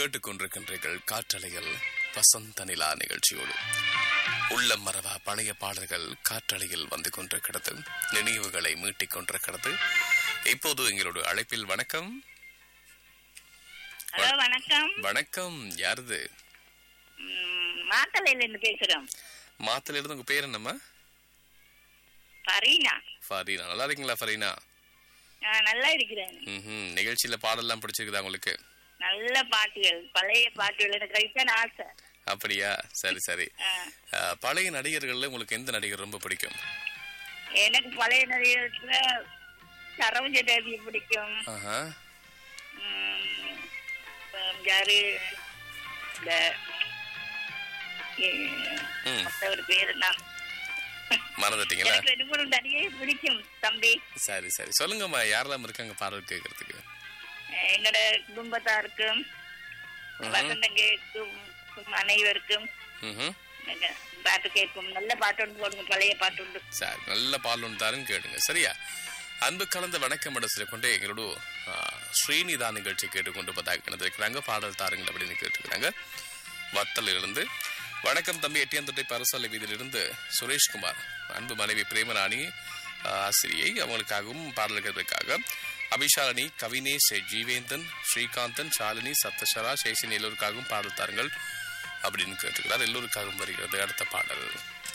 கேட்டுக்கொண்டிருக்கின்றீர்கள் காற்றலைகள் வசந்த நிலா நிகழ்ச்சியோடு உள்ளம் மறவா பழைய பாடல்கள் காற்றலையில் வந்து கொண்டிருக்கிறது நினைவுகளை மீட்டிக் கொண்டிருக்கிறது இப்போது எங்களோட அழைப்பில் வணக்கம் ஹலோ வணக்கம் வணக்கம் யாருது ம், மாத்தளையில இருந்து பேசுறோம் மாத்துல இருந்து உங்க பேர் என்னம்மா ஃபரீனா ஃபரீனா நல்லா இருக்கீங்களா ஃபரீனா நான் நல்லா இருக்கிறேன் ம் நிகழ்ச்சியில பாடல்லாம் பிடிச்சிருக்குதா உங்களுக்கு நல்ல பாட்டுகள் பழைய பாட்டுகள் எனக்கு ரைட்டான ஆசை அப்படியா சரி சரி ஆ. அஹ், பழைய நடிகர்கள்ல உங்களுக்கு எந்த நடிகர் ரொம்ப பிடிக்கும் எனக்கு பழைய நடிகர்ல சரோஜ தேவி பிடிக்கும் ஆஹா ம், அப்புறம் யாரு இந்த ஏ, ம் மத்த ஒரு பேரு தான் மறந்துட்டீங்களா எனக்கு ரெண்டு மூணு நடிகை பிடிக்கும் தம்பி சரி சரி சொல்லுங்கம்மா யாரெல்லாம் இருக்காங்க பாடல் கேட்கறதுக்கு என்னோட குடும்பத்தாருக்கும் வசந்தங்களுக்கும் அனைவருக்கும் ம்ஹும். எனக்கு பாட்டு கேட்கும் நல்ல பாட்டு ஒன்று போடுங்க பழைய பாட்டு உண்டு சரி நல்ல பால் ஒன்று தாருன்னு கேளுங்க சரியா அன்பு கலந்த வணக்கம் மனசில் கொண்டு எங்களோட ஆ, ஸ்ரீநிதா நிகழ்ச்சி கேட்டுக்கொண்டு பதாக இணைந்திருக்கிறாங்க பாடல் தாருங்கள் அப்படின்னு கேட்டுக்கிறாங்க வத்தல் இருந்து வணக்கம் தம்பி எட்டியாந்தொட்டை பரசாலை வீதியிலிருந்து சுரேஷ்குமார் அன்பு மனைவி பிரேமராணி ஆ, ஆசிரியை அவங்களுக்காகவும் பாடல் கேட்பதற்காக அபிஷாலினி கவினேஷ் ஜீவேந்தன் ஸ்ரீகாந்தன் ஷாலினி சப்தஷரா சேஷன் எல்லோருக்காகவும் பாடல் தாருங்கள் அப்படின்னு கேட்டுக்கிறார் எல்லோருக்காகவும் வருகிறது அடுத்த பாடல்